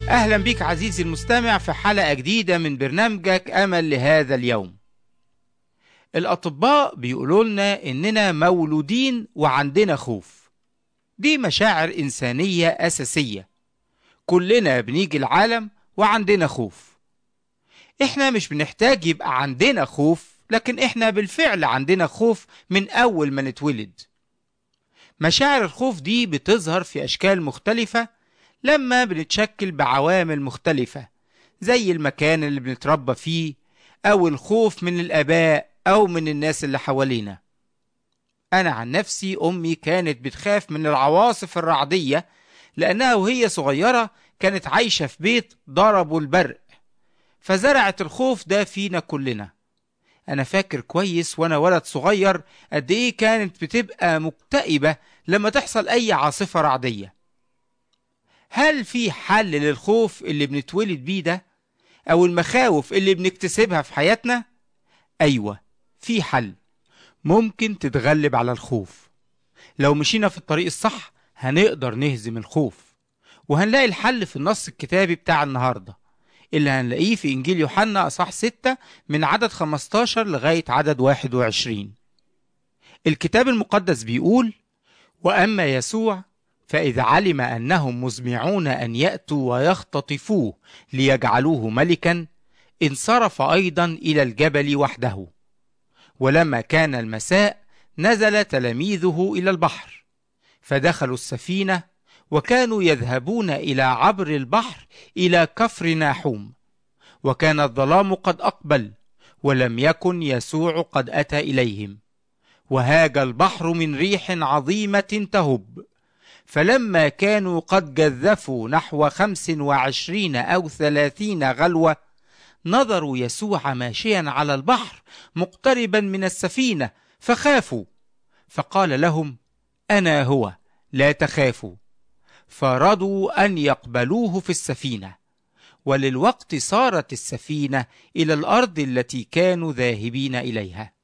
أهلا بك عزيزي المستمع في حلقة جديدة من برنامجك أمل لهذا اليوم الأطباء بيقولوا لنا إننا مولودين وعندنا خوف دي مشاعر إنسانية أساسية كلنا بنيجي العالم وعندنا خوف إحنا مش بنحتاج يبقى عندنا خوف لكن إحنا بالفعل عندنا خوف من أول ما نتولد مشاعر الخوف دي بتظهر في أشكال مختلفة لما بنتشكل بعوامل مختلفة زي المكان اللي بنتربى فيه أو الخوف من الآباء أو من الناس اللي حوالينا أنا عن نفسي أمي كانت بتخاف من العواصف الرعدية لأنها وهي صغيرة كانت عايشة في بيت ضربوا البرق فزرعت الخوف ده فينا كلنا أنا فاكر كويس وأنا ولد صغير قد إيه كانت بتبقى مكتئبة لما تحصل أي عاصفة رعدية هل في حل للخوف اللي بنتولد بيه ده أو المخاوف اللي بنكتسبها في حياتنا؟ أيوة في حل ممكن تتغلب على الخوف لو مشينا في الطريق الصح هنقدر نهزم الخوف وهنلاقي الحل في النص الكتابي بتاع النهارده اللي هنلاقيه في إنجيل يوحنا أصح 6 من عدد 15 لغاية عدد 21 الكتاب المقدس بيقول وأما يسوع فإذ علم أنهم مزمعون أن يأتوا ويختطفوه ليجعلوه ملكا انصرف أيضا إلى الجبل وحده ولما كان المساء نزل تلاميذه إلى البحر فدخلوا السفينة وكانوا يذهبون إلى عبر البحر إلى كفر ناحوم وكان الظلام قد أقبل ولم يكن يسوع قد أتى إليهم وهاج البحر من ريح عظيمة تهب فلما كانوا قد جذفوا نحو خمس وعشرين أو ثلاثين غلوة نظروا يسوع ماشيا على البحر مقتربا من السفينة فخافوا فقال لهم أنا هو لا تخافوا فرضوا أن يقبلوه في السفينة وللوقت صارت السفينة إلى الأرض التي كانوا ذاهبين إليها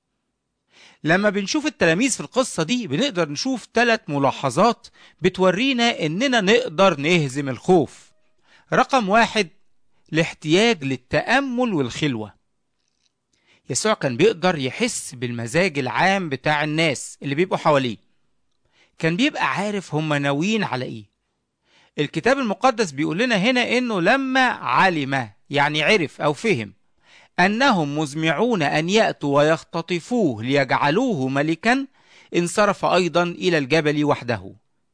لما بنشوف التلاميذ في القصة دي بنقدر نشوف ثلاث ملاحظات بتورينا إننا نقدر نهزم الخوف رقم واحد الاحتياج للتأمل والخلوة يسوع كان بيقدر يحس بالمزاج العام بتاع الناس اللي بيبقوا حواليه كان بيبقى عارف هم ناويين على ايه الكتاب المقدس بيقول لنا هنا انه لما علم يعني عرف او فهم انهم مزمعون ان ياتوا ويختطفوه ليجعلوه ملكا انصرف ايضا الى الجبل وحده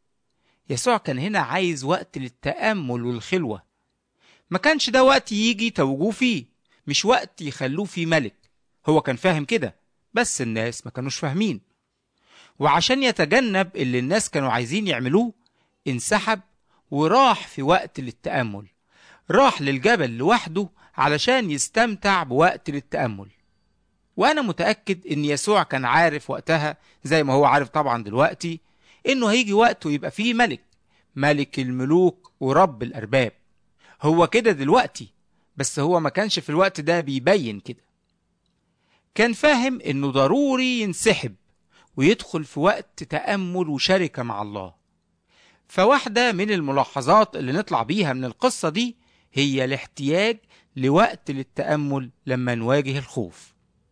يسوع كان هنا عايز وقت للتامل والخلوه ما كانش ده وقت يجي توجوه فيه مش وقت يخلوه فيه ملك هو كان فاهم كده بس الناس ما كانوش فاهمين وعشان يتجنب اللي الناس كانوا عايزين يعملوه انسحب وراح في وقت للتأمل راح للجبل لوحده علشان يستمتع بوقت للتأمل وأنا متأكد إن يسوع كان عارف وقتها زي ما هو عارف طبعا دلوقتي إنه هيجي وقت ويبقى فيه ملك ملك الملوك ورب الأرباب هو كده دلوقتي بس هو ما كانش في الوقت ده بيبين كده كان فاهم إنه ضروري ينسحب ويدخل في وقت تأمل وشركة مع الله فواحدة من الملاحظات اللي نطلع بيها من القصة دي هي الاحتياج لوقت للتأمل لما نواجه الخوف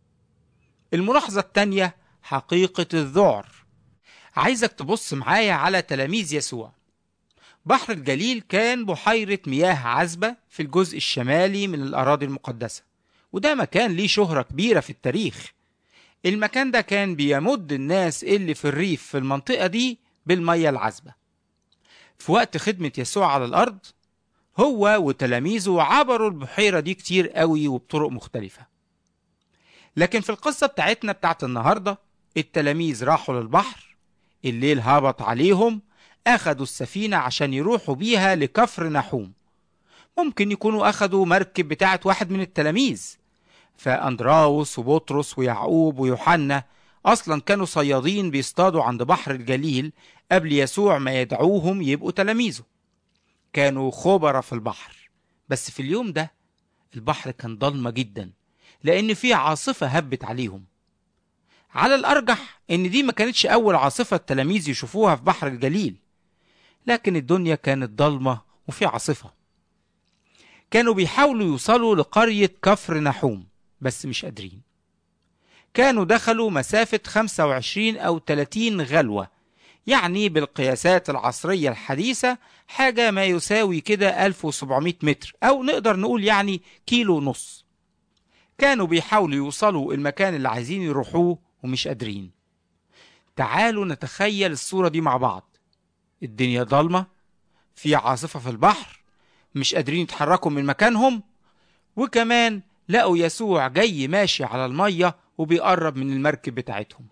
الملاحظة التانية حقيقة الذعر عايزك تبص معايا على تلاميذ يسوع بحر الجليل كان بحيرة مياه عذبة في الجزء الشمالي من الأراضي المقدسة وده مكان ليه شهرة كبيرة في التاريخ المكان ده كان بيمد الناس اللي في الريف في المنطقة دي بالمية العذبة في وقت خدمة يسوع على الأرض هو وتلاميذه عبروا البحيرة دي كتير قوي وبطرق مختلفة لكن في القصة بتاعتنا بتاعت النهاردة التلاميذ راحوا للبحر الليل هبط عليهم أخدوا السفينة عشان يروحوا بيها لكفر نحوم ممكن يكونوا أخدوا مركب بتاعت واحد من التلاميذ فأندراوس وبطرس ويعقوب ويوحنا أصلا كانوا صيادين بيصطادوا عند بحر الجليل قبل يسوع ما يدعوهم يبقوا تلاميذه كانوا خبرة في البحر بس في اليوم ده البحر كان ضلمة جدا لأن في عاصفة هبت عليهم على الأرجح إن دي ما كانتش أول عاصفة التلاميذ يشوفوها في بحر الجليل لكن الدنيا كانت ضلمة وفي عاصفة كانوا بيحاولوا يوصلوا لقرية كفر نحوم بس مش قادرين كانوا دخلوا مسافة 25 أو 30 غلوة يعني بالقياسات العصرية الحديثة حاجة ما يساوي كده 1700 متر أو نقدر نقول يعني كيلو ونص كانوا بيحاولوا يوصلوا المكان اللي عايزين يروحوه ومش قادرين تعالوا نتخيل الصورة دي مع بعض الدنيا ضلمة في عاصفة في البحر مش قادرين يتحركوا من مكانهم وكمان لقوا يسوع جاي ماشي على المية وبيقرب من المركب بتاعتهم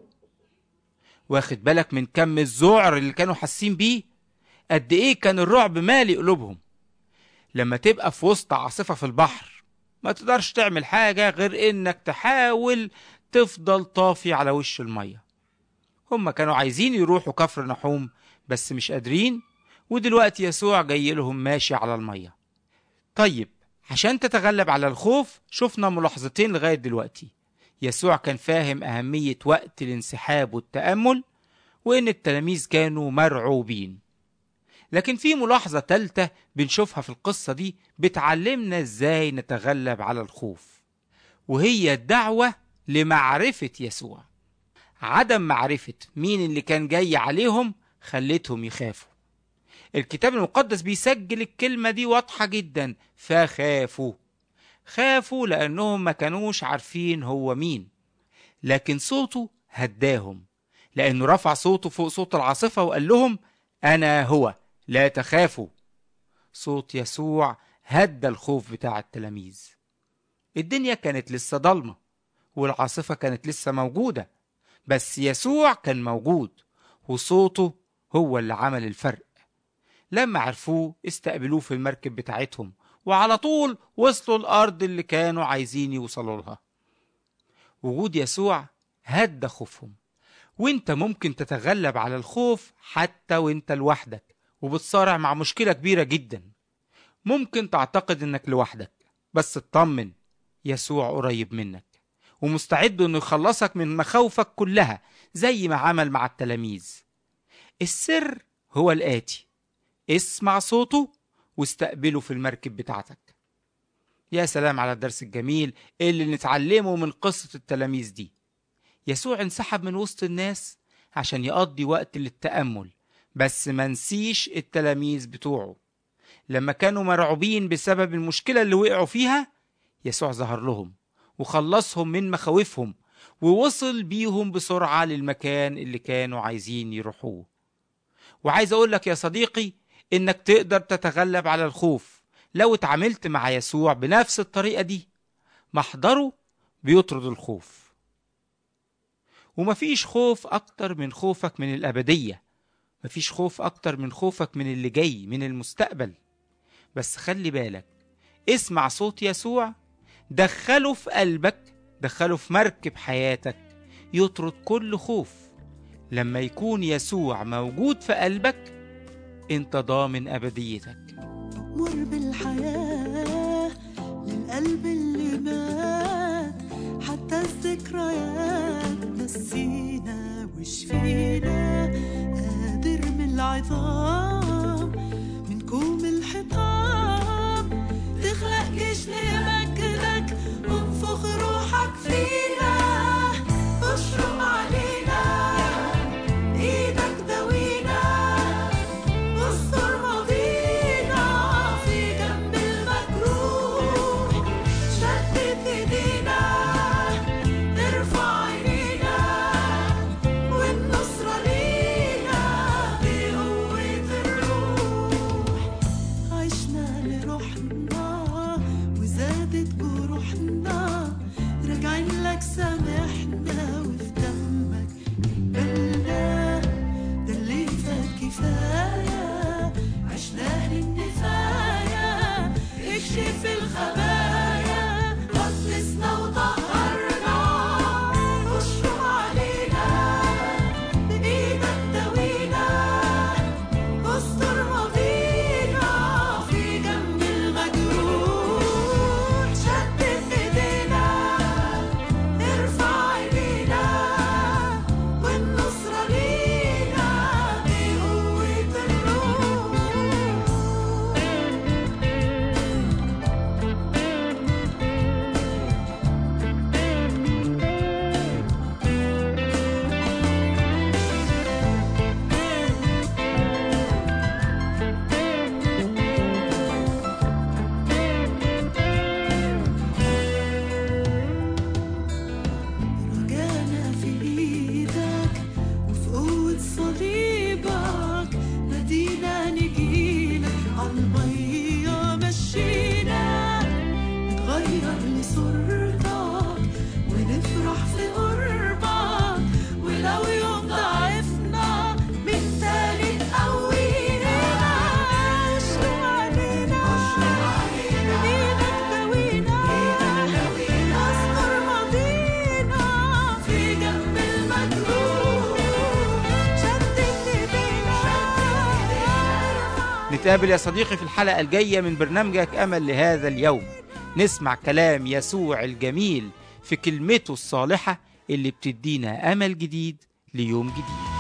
واخد بالك من كم الذعر اللي كانوا حاسين بيه قد ايه كان الرعب مالي قلوبهم لما تبقى في وسط عاصفة في البحر ما تقدرش تعمل حاجة غير انك تحاول تفضل طافي على وش المية هم كانوا عايزين يروحوا كفر نحوم بس مش قادرين ودلوقتي يسوع جاي لهم ماشي على المية طيب عشان تتغلب على الخوف شفنا ملاحظتين لغاية دلوقتي يسوع كان فاهم أهمية وقت الانسحاب والتأمل وإن التلاميذ كانوا مرعوبين لكن في ملاحظة تالتة بنشوفها في القصة دي بتعلمنا إزاي نتغلب على الخوف وهي الدعوة لمعرفة يسوع عدم معرفة مين اللي كان جاي عليهم خلتهم يخافوا الكتاب المقدس بيسجل الكلمة دي واضحة جدا فخافوا خافوا لأنهم ما كانوش عارفين هو مين لكن صوته هداهم لأنه رفع صوته فوق صوت العاصفة وقال لهم أنا هو لا تخافوا صوت يسوع هدى الخوف بتاع التلاميذ الدنيا كانت لسه ضلمة والعاصفة كانت لسه موجودة بس يسوع كان موجود وصوته هو اللي عمل الفرق لما عرفوه استقبلوه في المركب بتاعتهم وعلى طول وصلوا الأرض اللي كانوا عايزين يوصلوا لها وجود يسوع هدى خوفهم وانت ممكن تتغلب على الخوف حتى وانت لوحدك وبتصارع مع مشكلة كبيرة جدا ممكن تعتقد انك لوحدك بس اطمن يسوع قريب منك ومستعد انه يخلصك من مخاوفك كلها زي ما عمل مع التلاميذ السر هو الآتي اسمع صوته واستقبله في المركب بتاعتك يا سلام على الدرس الجميل اللي نتعلمه من قصة التلاميذ دي يسوع انسحب من وسط الناس عشان يقضي وقت للتأمل بس ما نسيش التلاميذ بتوعه لما كانوا مرعوبين بسبب المشكلة اللي وقعوا فيها يسوع ظهر لهم وخلصهم من مخاوفهم ووصل بيهم بسرعة للمكان اللي كانوا عايزين يروحوه وعايز أقول لك يا صديقي إنك تقدر تتغلب على الخوف لو اتعاملت مع يسوع بنفس الطريقة دي محضره بيطرد الخوف ومفيش خوف أكتر من خوفك من الأبدية مفيش خوف أكتر من خوفك من اللي جاي من المستقبل بس خلي بالك اسمع صوت يسوع دخله في قلبك دخله في مركب حياتك يطرد كل خوف لما يكون يسوع موجود في قلبك انت ضامن أبديتك مر بالحياة للقلب اللي مات حتى الذكريات نسينا وشفينا قادر من العظام من كوم الحطام تخلق جيش لمجدك وانفخ روحك فينا اشرب علينا ايدك دوينا واستر ماضينا في جنب المجروح شتت ايدينا ارفع عينينا والنصرة لينا بقوة الروح عشنا لروحنا وزادت جروحنا راجعين لك سامحنا وفي دمك قبلنا ده اللي فات كفاية عشناه للنفاية اكشف الخبايا قدسنا وطهرنا اشرب علينا بإيدك دوينا استر ماضينا في جنب المجروح شتت ايدينا ارفع نتقابل يا صديقي في الحلقة الجاية من برنامجك أمل لهذا اليوم نسمع كلام يسوع الجميل في كلمته الصالحة اللي بتدينا أمل جديد ليوم جديد